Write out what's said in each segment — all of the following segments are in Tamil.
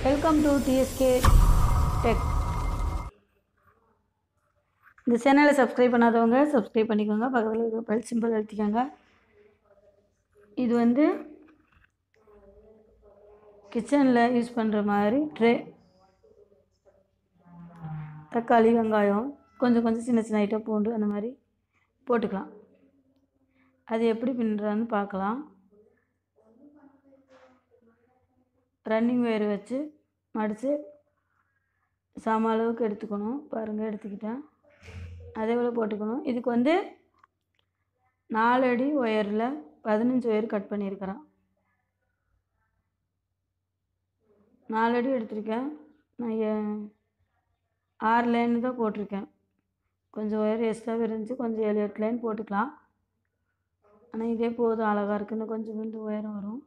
வெல்கம் டு டிஎஸ்கே டெக் இந்த சேனலை சப்ஸ்கிரைப் பண்ணாதவங்க சப்ஸ்கிரைப் பண்ணிக்கோங்க பக்கத்தில் இருக்க பெல் சிம்பிள் அழுத்திக்கோங்க இது வந்து கிச்சனில் யூஸ் பண்ணுற மாதிரி ட்ரே தக்காளி வெங்காயம் கொஞ்சம் கொஞ்சம் சின்ன சின்ன ஐட்டம் பூண்டு அந்த மாதிரி போட்டுக்கலாம் அது எப்படி பின்னுறான்னு பார்க்கலாம் ரன்னிங் ஒயர் வச்சு மடித்து சம அளவுக்கு எடுத்துக்கணும் பாருங்கள் எடுத்துக்கிட்டேன் அதே போல் போட்டுக்கணும் இதுக்கு வந்து நாலு அடி ஒயரில் பதினஞ்சு ஒயர் கட் பண்ணியிருக்கிறேன் நாலு அடி எடுத்திருக்கேன் நான் ஏ- ஆறு லைன் தான் போட்டிருக்கேன் கொஞ்சம் ஒயர் எக்ஸ்ட்ராவே இருந்துச்சு கொஞ்சம் ஏழு எட்டு லைன் போட்டுக்கலாம் ஆனால் இதே போதும் அழகாக இருக்குன்னு கொஞ்சம் கொஞ்சம் உயரம் வரும்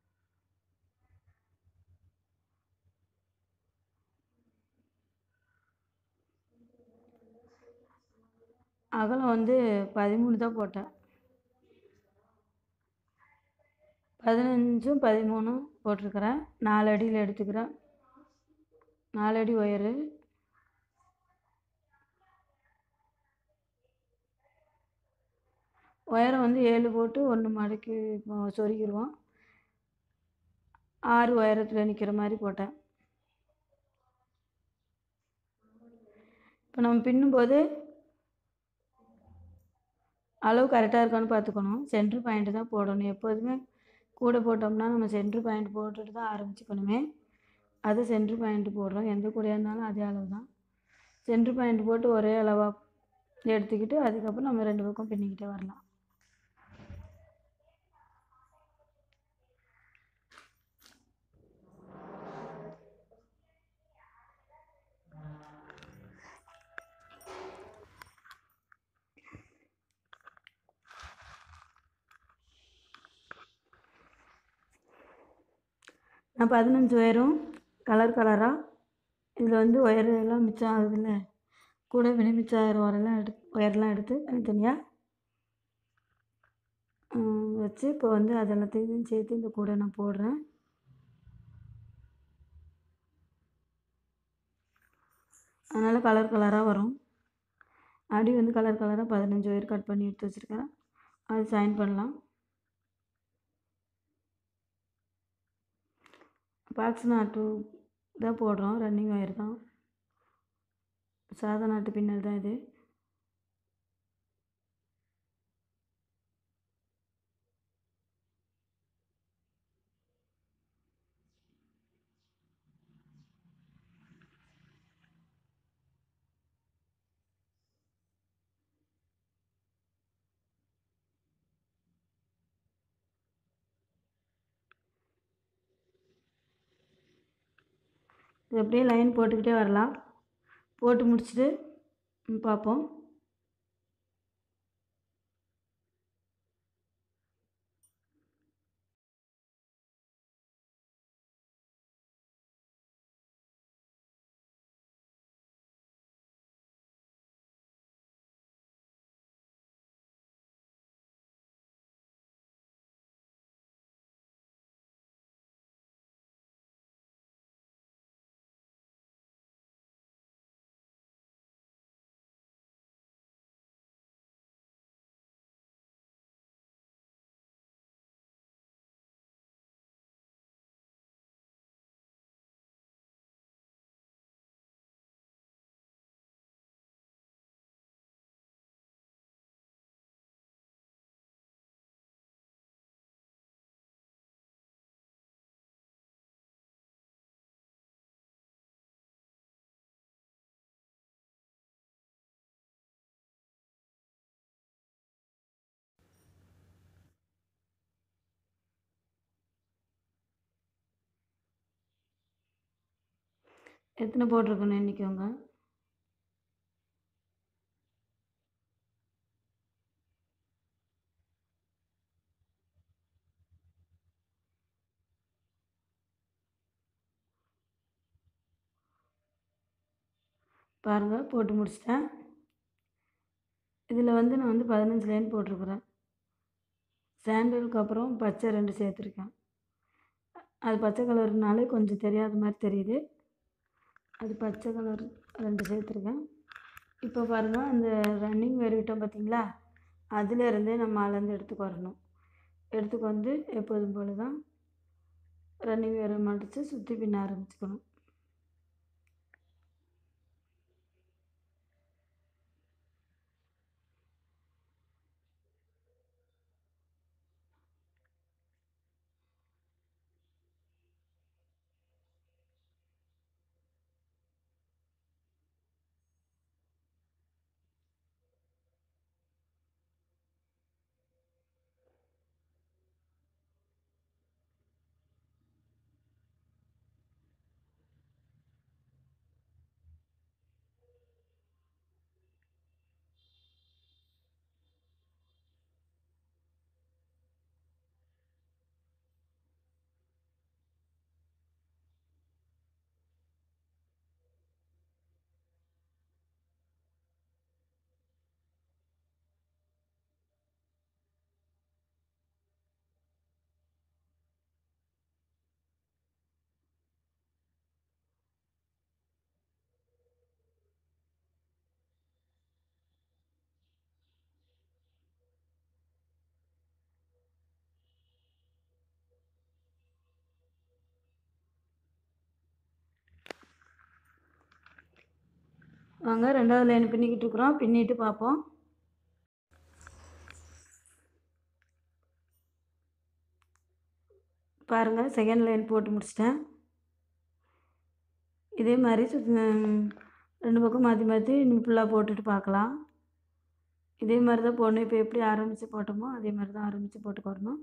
அகலம் வந்து பதிமூணு தான் போட்டேன் பதினஞ்சும் பதிமூணும் போட்டிருக்கிறேன் நாலு அடியில் எடுத்துக்கிறேன் நாலு அடி ஒயரு உயரம் வந்து ஏழு போட்டு ஒன்று மடக்கி இப்போ சொருகிடுவோம் ஆறு உயரத்தில் நிற்கிற மாதிரி போட்டேன் இப்போ நம்ம பின்னும்போது அளவு கரெக்டாக இருக்கான்னு பார்த்துக்கணும் சென்ட்ரு பாயிண்ட்டு தான் போடணும் எப்போதுமே கூட போட்டோம்னா நம்ம சென்ட்ரு பாயிண்ட் போட்டுட்டு தான் ஆரம்பிச்சுக்கணுமே அது சென்ட்ரு பாயிண்ட் போடுறோம் எந்த கூடையாக இருந்தாலும் அதே அளவு தான் சென்ட்ரு பாயிண்ட் போட்டு ஒரே அளவாக எடுத்துக்கிட்டு அதுக்கப்புறம் நம்ம ரெண்டு பக்கம் பின்னிக்கிட்டே வரலாம் நான் பதினஞ்சு ஒயரும் கலர் கலராக இதில் வந்து ஒயர் எல்லாம் மிச்சம் ஆகுதுல்ல கூட வினை மிச்சம் ஆகிற ஒயரெல்லாம் எடுத்து ஒயர்லாம் எடுத்து தனித்தனியாக வச்சு இப்போ வந்து அது எல்லாத்தையும் சேர்த்து இந்த கூடை நான் போடுறேன் அதனால் கலர் கலராக வரும் அடி வந்து கலர் கலராக பதினஞ்சு ஒயர் கட் பண்ணி எடுத்து வச்சுருக்கேன் அது சைன் பண்ணலாம் பாக்ஸ் நாட்டு தான் போடுறோம் ரன்னிங் ஒயர் தான் சாதா நாட்டு பின்னல் தான் இது இது அப்படியே லைன் போட்டுக்கிட்டே வரலாம் போட்டு முடிச்சுட்டு ம், பார்ப்போம் எத்தனை போட்டிருக்கணும் எண்ணிக்கோங்க பாருங்கள் போட்டு முடிச்சிட்டேன் இதில் வந்து நான் வந்து பதினஞ்சு லைன் போட்டிருக்குறேன் சாண்டலுக்கு அப்புறம் பச்சை ரெண்டு சேர்த்துருக்கேன் அது பச்சை கலர்னாலே கொஞ்சம் தெரியாத மாதிரி தெரியுது அது பச்சை கலர் ரெண்டு சேர்த்துருக்கேன் இப்போ பாருங்கள் அந்த ரன்னிங் வெறிவிட்டோம் பார்த்தீங்களா அதிலேருந்தே நம்ம அளந்து எடுத்துக்கு வரணும் எடுத்துக்கு வந்து எப்போதும் போல் தான் ரன்னிங் வேறு மடித்து சுற்றி பின்ன ஆரம்பிச்சுக்கணும் வாங்க ரெண்டாவது லைன் பின்னிக்கிட்டு இருக்கிறோம் பின்னிட்டு பார்ப்போம் பாருங்கள் செகண்ட் லைன் போட்டு முடிச்சிட்டேன் இதே மாதிரி சுத்தி ரெண்டு பக்கம் மாற்றி மாற்றி இன்னும் ஃபுல்லாக போட்டுட்டு பார்க்கலாம் இதே மாதிரி தான் போடணும் இப்போ எப்படி ஆரம்பித்து போட்டோமோ அதே மாதிரி தான் ஆரம்பித்து போட்டுக்கொரணும்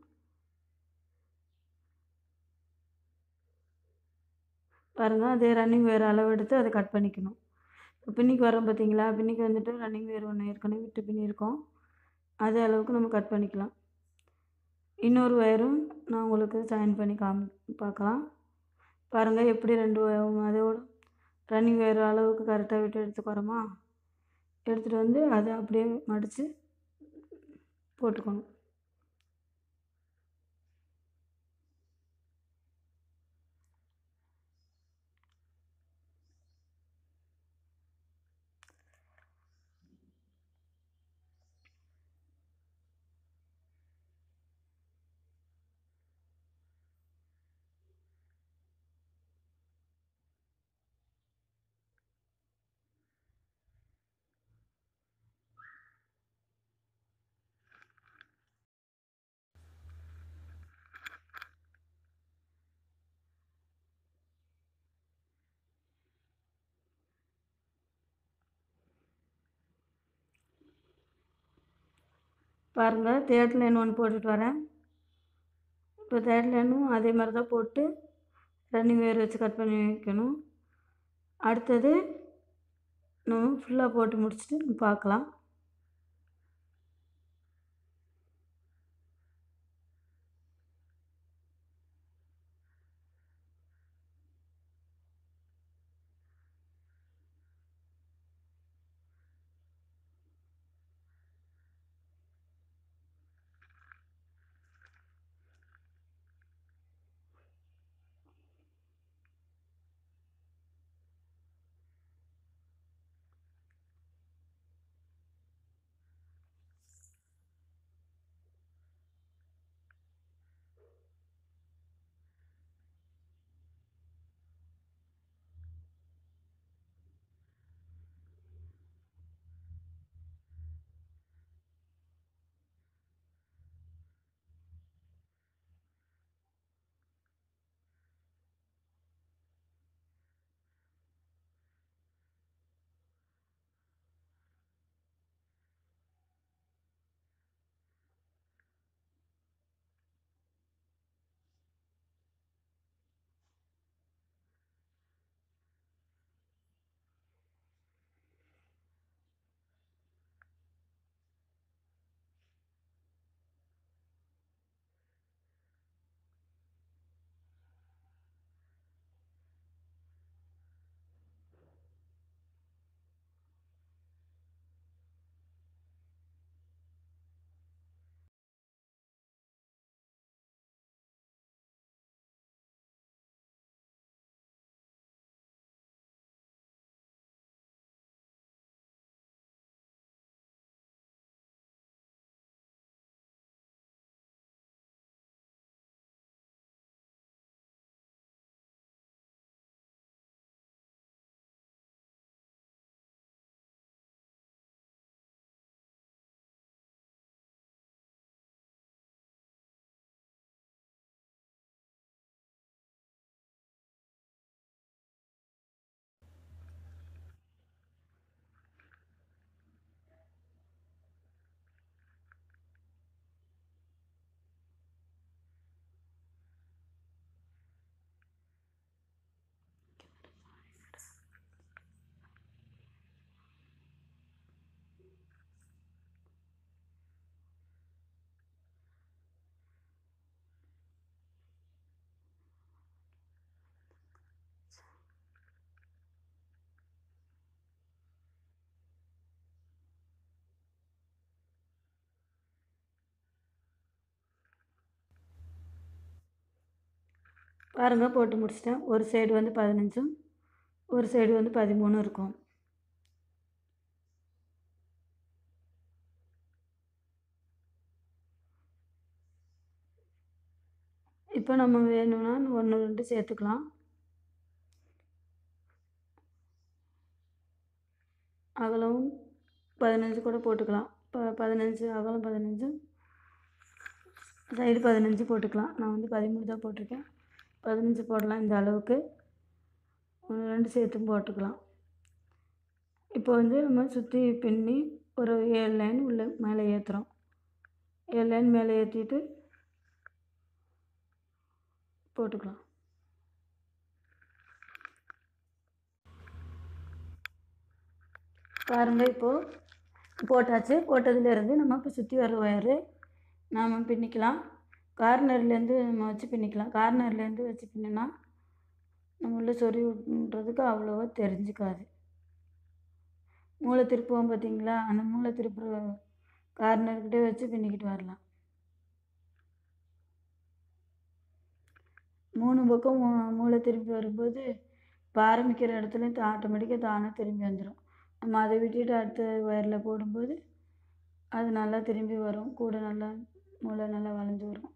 பாருங்கள் அதே ரன்னிங் வேறு அளவு எடுத்து அதை கட் பண்ணிக்கணும் இப்போ பின்னிக்கு வரோம் பார்த்தீங்களா பின்னிக்கு வந்துட்டு ரன்னிங் வேறு ஒன்று ஏற்கனவே விட்டு பின்னியிருக்கோம் அதே அளவுக்கு நம்ம கட் பண்ணிக்கலாம் இன்னொரு ஒயரும் நான் உங்களுக்கு ஜாயின் பண்ணி காமி பார்க்கலாம் பாருங்கள் எப்படி ரெண்டு ஒய- அதோட ரன்னிங் வேறு அளவுக்கு கரெக்டாக விட்டு எடுத்துக்கிறோமா எடுத்துகிட்டு வந்து அதை அப்படியே மடித்து போட்டுக்கணும் பாருங்கள் தேர்ட் லைன் ஒன்று போட்டுட்டு வரேன் இப்போ தேர்ட் லைனும் அதே மாதிரி தான் போட்டு ரன்னிங் வேர் வச்சு கட் பண்ணி வைக்கணும் அடுத்தது நம்ம ஃபுல்லாக போட்டு முடிச்சுட்டு பார்க்கலாம் பாருங்கள் போட்டு முடிச்சிட்டேன் ஒரு சைடு வந்து பதினஞ்சும் ஒரு சைடு வந்து பதிமூணும் இருக்கும் இப்போ நம்ம வேணும்னா ஒன்று ரெண்டு சேர்த்துக்கலாம் அகலம் பதினஞ்சு கூட போட்டுக்கலாம் ப பதினஞ்சு அகலம் பதினஞ்சு சைடு பதினஞ்சு போட்டுக்கலாம் நான் வந்து பதிமூணு தான் போட்டிருக்கேன் பதினஞ்சு போடலாம் இந்த அளவுக்கு ஒன்று ரெண்டு சேர்த்தும் போட்டுக்கலாம் இப்போ வந்து நம்ம சுற்றி பின்னி ஒரு ஏழு லைன் உள்ள மேலே ஏற்றுறோம் ஏழு லைன் மேலே ஏற்றிட்டு போட்டுக்கலாம் பாருங்கள் இப்போது போட்டாச்சு போட்டதுலேருந்து நம்ம இப்போ சுற்றி வர ஒயரு நாம் பின்னிக்கலாம் கார்னர்லேருந்து நம்ம வச்சு பின்னிக்கலாம் கார்னர்லேருந்து வச்சு பின்னினா நம்ம உள்ள சொறி விட்றதுக்கு அவ்வளோவா தெரிஞ்சுக்காது மூளை திருப்புவோம் பார்த்தீங்களா அந்த மூளை திருப்புற கார்னர்கிட்டே வச்சு பின்னிக்கிட்டு வரலாம் மூணு பக்கம் மூ- மூளை திரும்பி வரும்போது இப்போ ஆரம்பிக்கிற இடத்துல ஆட்டோமேட்டிக்காக தானே திரும்பி வந்துடும் நம்ம அதை விட்டுட்டு அடுத்த ஒயரில் போடும்போது அது நல்லா திரும்பி வரும் கூட நல்லா மூளை நல்லா வளைஞ்சு வரும்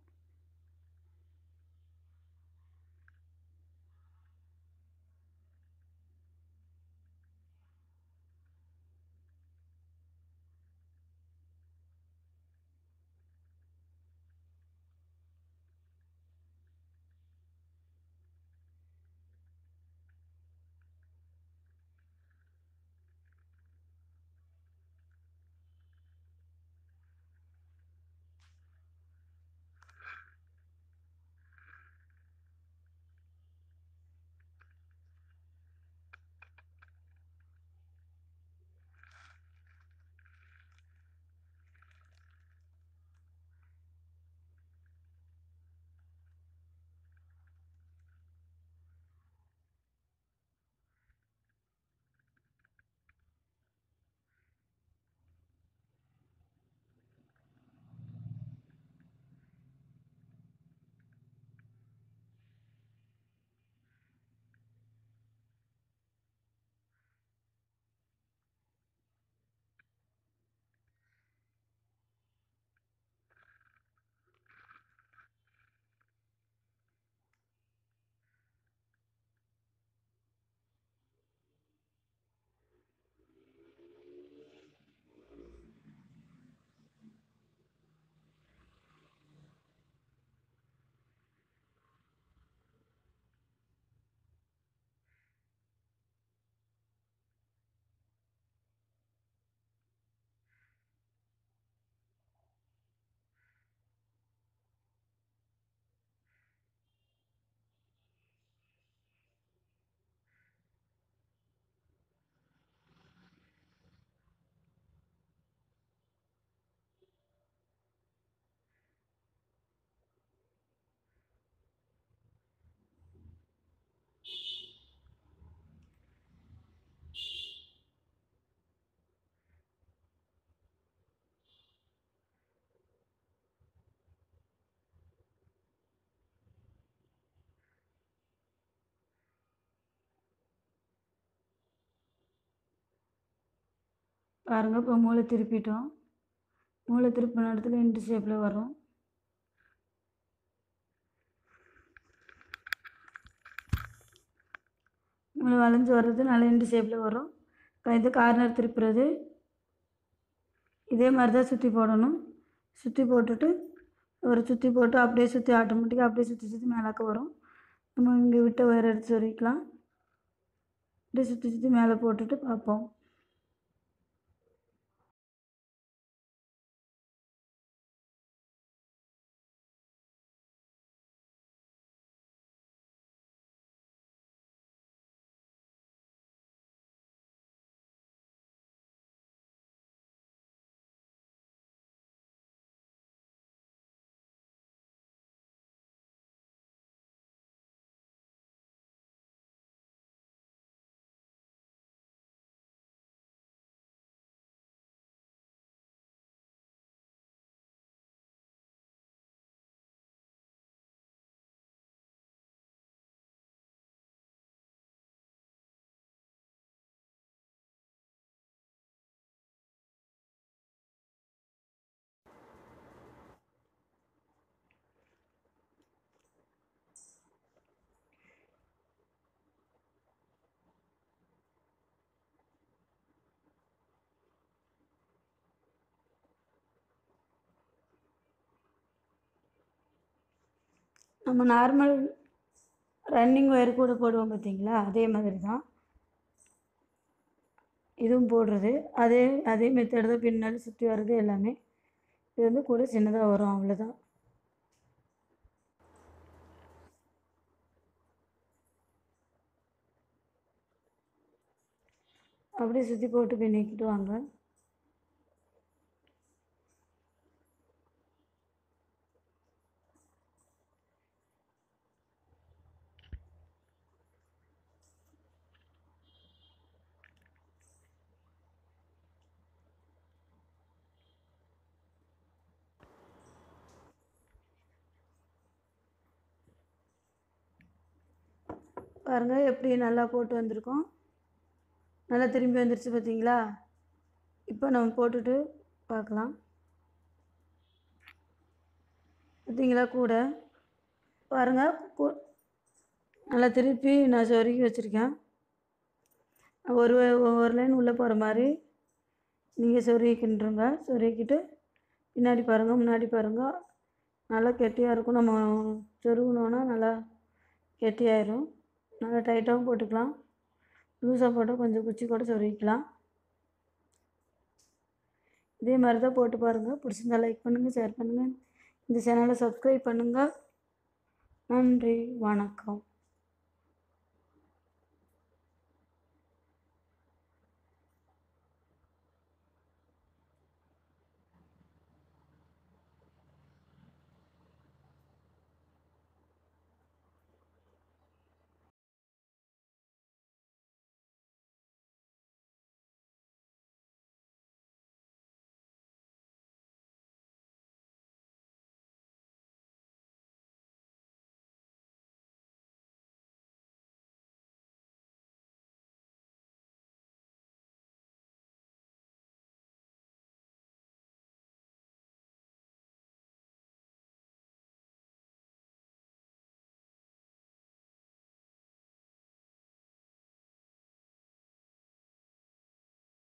பாருங்கள் இப்போ மூளை திருப்பிட்டோம் மூளை திருப்பின இடத்துல இன்ட்டு ஷேப்பில் வரும் மூளை வளைஞ்சு வர்றது நல்லா இன்ட்டு ஷேப்பில் வரும் க- இது கார்னர் திருப்புறது இதே மாதிரி தான் சுற்றி போடணும் சுற்றி போட்டுட்டு ஒரு சுற்றி போட்டு அப்படியே சுற்றி ஆட்டோமேட்டிக்காக அப்படியே சுற்றி சுற்றி மேலாக்க வரும் நம்ம இங்கே விட்ட ஒயர் எடுத்து சொருகிக்கலாம் அப்படியே சுற்றி சுற்றி மேலே போட்டுட்டு பார்ப்போம் நம்ம நார்மல் ரன்னிங் ஒயர் கூட போடுவோம் பார்த்தீங்களா அதே மாதிரி தான் இதுவும் போடுறது அதே அதே மெத்தட் தான் பின்னாடி சுற்றி வர்றது எல்லாமே இது வந்து கூட சின்னதாக வரும் அவ்வளோதான் அப்படியே சுற்றி போட்டு பின்னிக்கிட்டு வாங்க பாருங்கள் எப்படி நல்லா போட்டு வந்திருக்கோம் நல்லா திரும்பி வந்துருச்சு பார்த்தீங்களா இப்போ நம்ம போட்டுட்டு பார்க்கலாம் பார்த்தீங்களா கூட பாருங்கள் கூ- நல்லா திருப்பி நான் சொருகி வச்சுருக்கேன் ஒரு ஒரு லைன் உள்ளே போகிற மாதிரி நீங்கள் சொருகிக்கின்றுங்க சொருகிக்கிட்டு பின்னாடி பாருங்கள் முன்னாடி பாருங்கள் நல்லா கெட்டியாக இருக்கும் நம்ம சொருகணுன்னா நல்லா கெட்டியாயிரும் நல்லா டைட்டாகவும் போட்டுக்கலாம் லூஸாக போட்டால் கொஞ்சம் குச்சி கூட சொருகிக்கலாம் இதே மாதிரி தான் போட்டு பாருங்கள் பிடிச்சிருந்தா லைக் பண்ணுங்கள் ஷேர் பண்ணுங்கள் இந்த சேனலை சப்ஸ்கிரைப் பண்ணுங்கள் நன்றி வணக்கம்